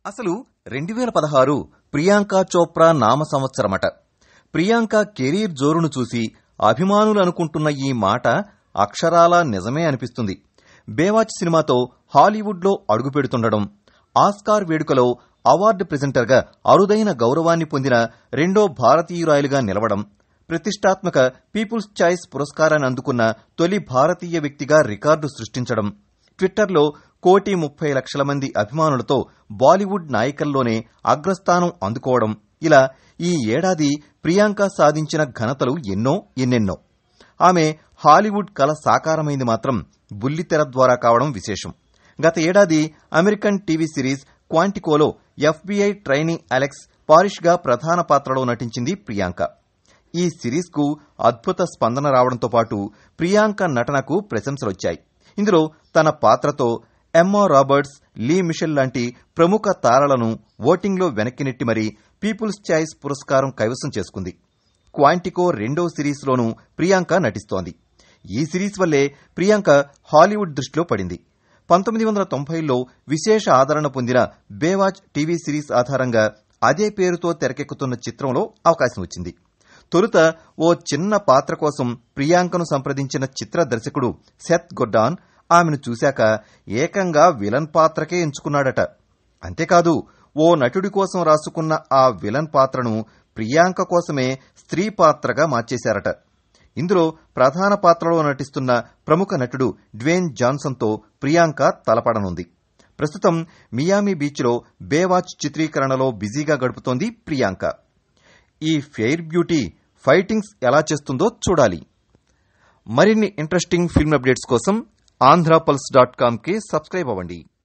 అసలు రెండు వేల పదహారు ప్రియాంక చోప్రా నామ సంవత్సరమట ప్రియాంక కెరీర్ జోరును చూసి అభిమానులు అనుకుంటున్న ఈ మాట అక్షరాలా నిజమే అనిపిస్తుంది బేవాచ్ సినిమాతో హాలీవుడ్లో అడుగుపెడుతుండడం ఆస్కార్ వేడుకలో అవార్డు ప్రెజెంటర్గా అరుదైన గౌరవాన్ని పొందిన రెండో భారతీయురాయలుగా నిలవడం ప్రతిష్టాత్మక పీపుల్స్ చాయిస్ పురస్కారాన్ని అందుకున్న తొలి భారతీయ వ్యక్తిగా రికార్డు సృష్టించడం ట్విట్టర్లో కోటి ముప్పై లక్షల మంది అభిమానులతో బాలీవుడ్ నాయకల్లోనే అగ్రస్థానం అందుకోవడం ఇలా ఈ ఏడాది ప్రియాంక సాధించిన ఘనతలు ఎన్నో ఎన్నెన్నో ఆమె హాలీవుడ్ కల సాకారమైంది మాత్రం బుల్లితెర ద్వారా కావడం విశేషం గత ఏడాది అమెరికన్ టీవీ సిరీస్ క్వాంటికోలో ఎఫ్బీఐ ట్రైనీ అలెక్స్ పారిష్గా ప్రధాన పాత్రలో నటించింది ప్రియాంక ఈ సిరీస్కు అద్భుత స్పందన రావడంతో పాటు ప్రియాంక నటనకు ప్రశంసలొచ్చాయి ఇందులో తన పాత్రతో ఎమ్మా రాబర్ట్స్ లీ మిషెల్ లాంటి ప్రముఖ తారలను ఓటింగ్లో వెనక్కి నెట్టి మరీ పీపుల్స్ చాయిస్ పురస్కారం కైవసం చేసుకుంది క్వాంటికో రెండో సిరీస్లోనూ ప్రియాంక నటిస్తోంది ఈ సిరీస్ వల్లే ప్రియాంక హాలీవుడ్ దృష్టిలో పడింది పంతొమ్మిది వందల తొంభైలో విశేష ఆదరణ పొందిన బేవాచ్ టీవీ సిరీస్ ఆధారంగా అదే పేరుతో తెరకెక్కుతున్న చిత్రంలో అవకాశం వచ్చింది తొలుత ఓ చిన్న పాత్ర కోసం ప్రియాంకను సంప్రదించిన చిత్ర దర్శకుడు సెత్ గొడ్డాన్ ఆమెను చూశాక ఏకంగా విలన్ పాత్రకే ఎంచుకున్నాడట అంతేకాదు ఓ నటుడి కోసం రాసుకున్న ఆ విలన్ పాత్రను ప్రియాంక కోసమే స్త్రీ పాత్రగా మార్చేశారట ఇందులో ప్రధాన పాత్రలో నటిస్తున్న ప్రముఖ నటుడు డ్వేన్ జాన్సన్తో ప్రియాంక తలపడనుంది ప్రస్తుతం మియామి బీచ్లో బేవాచ్ చిత్రీకరణలో బిజీగా గడుపుతోంది ప్రియాంక ఈ ఫెయిర్ బ్యూటీ ఫైటింగ్స్ ఎలా చేస్తుందో చూడాలి మరిన్ని ఇంట్రెస్టింగ్ ఫిల్మ్ అప్డేట్స్ కోసం ఆంధ్రపల్స్ డాట్ కామ్కి సబ్స్క్రైబ్ అవ్వండి